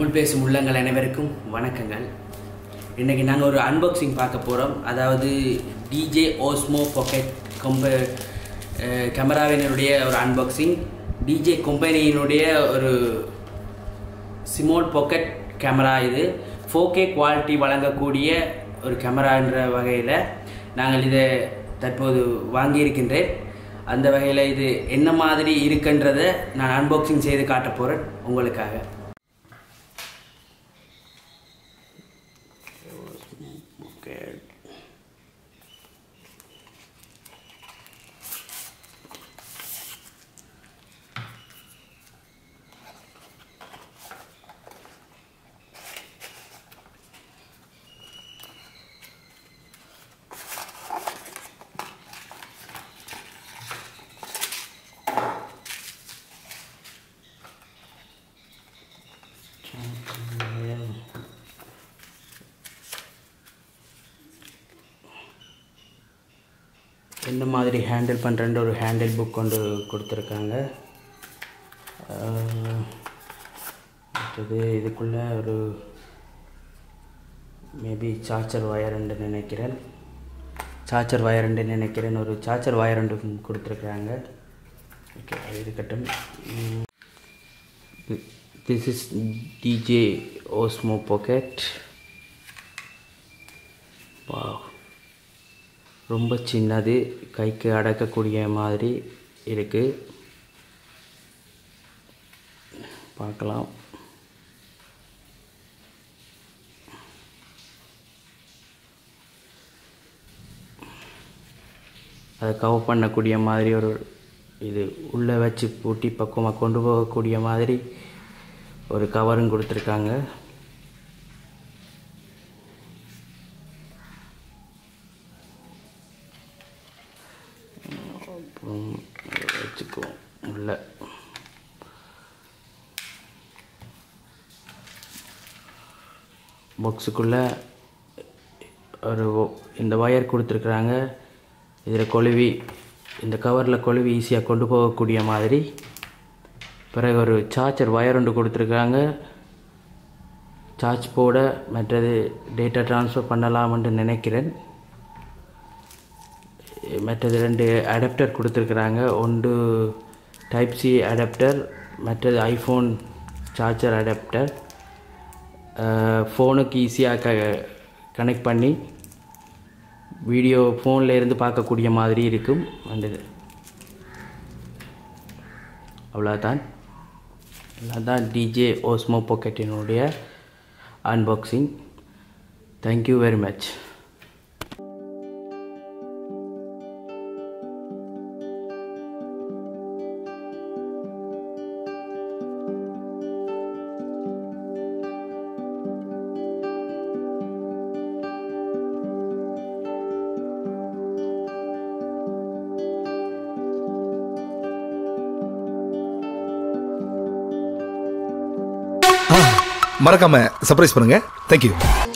தமிழ் பேசும் உள்ளங்கள் அனைவருக்கும் வணக்கங்கள் இன்றைக்கி நாங்கள் ஒரு அன்பாக்சிங் பார்க்க போகிறோம் அதாவது டிஜே ஓஸ்மோ பாக்கெட் கம்ப கேமராவினுடைய ஒரு அன்பாக்சிங் டிஜே கம்பெனியினுடைய ஒரு சிமோல் பாக்கெட் கேமரா இது ஃபோர் கே குவாலிட்டி வழங்கக்கூடிய ஒரு கேமரான்ற வகையில் நாங்கள் இதை தற்போது வாங்கியிருக்கின்றேன் அந்த வகையில் இது என்ன மாதிரி இருக்குன்றதை நான் அன்பாக்சிங் செய்து காட்ட போகிறேன் உங்களுக்காக Okay. எந்த மாதிரி ஹேண்டில் பண்ணுறேன்ற ஒரு ஹேண்டில் புக் கொண்டு கொடுத்துருக்காங்க ஆஹ், அடுத்தது இதுக்குள்ளே ஒரு மேபி சார்ஜர் வயர்ண்டு நினைக்கிறேன் சார்ஜர் வயர்ண்டு நினைக்கிறேன் ஒரு சார்ஜர் வயர்ண்டு கொடுத்துருக்குறாங்க ஓகே அது இருக்கட்டும் this is DJI Osmo pocket வா ரொம்ப சின்னது கைக்கு அடக்கக்கூடிய மாதிரி இருக்குது பார்க்கலாம் அதை கவர் பண்ணக்கூடிய மாதிரி ஒரு இது உள்ளே வச்சு பூட்டி பக்குவமாக கொண்டு போகக்கூடிய மாதிரி ஒரு கவரும் கொடுத்துருக்காங்க அப்புறம் இதை வச்சுக்குவோம் உள்ள பாக்ஸுக்குள்ளே ஒரு ஒ- இந்த ஒயர் கொடுத்துருக்குறாங்க இதில் கொழுவி இந்த கவரில் கொழுவி ஈஸியாக கொண்டு போகக்கூடிய மாதிரி பிறகு ஒரு சார்ஜர் ஒயர் ஒன்று கொடுத்துருக்காங்க சார்ஜ் போட மற்றது டேட்டா ட்ரான்ஸ்ஃபர் பண்ணலாம்னு நினைக்கிறேன் மற்றது ரெண்டு அடாப்டர் கொடுத்துருக்குறாங்க ஒன்று டைப் சி அடாப்டர் மற்றது ஐஃபோன் சார்ஜர் அடாப்டர் ஃபோனுக்கு ஈஸியாக க கனெக்ட் பண்ணி வீடியோ ஃபோனில் இருந்து பார்க்கக்கூடிய மாதிரி இருக்கும் அந்த இது அவ்வளோதான் அவ்வளோதான் டிஜே ஓஸ்மோ பாக்கெட்டினுடைய அன்பாக்சிங் தேங்க்யூ வெரி மச் மறக்காம சர்ப்ரைஸ் பண்ணுங்க தேங்க்யூ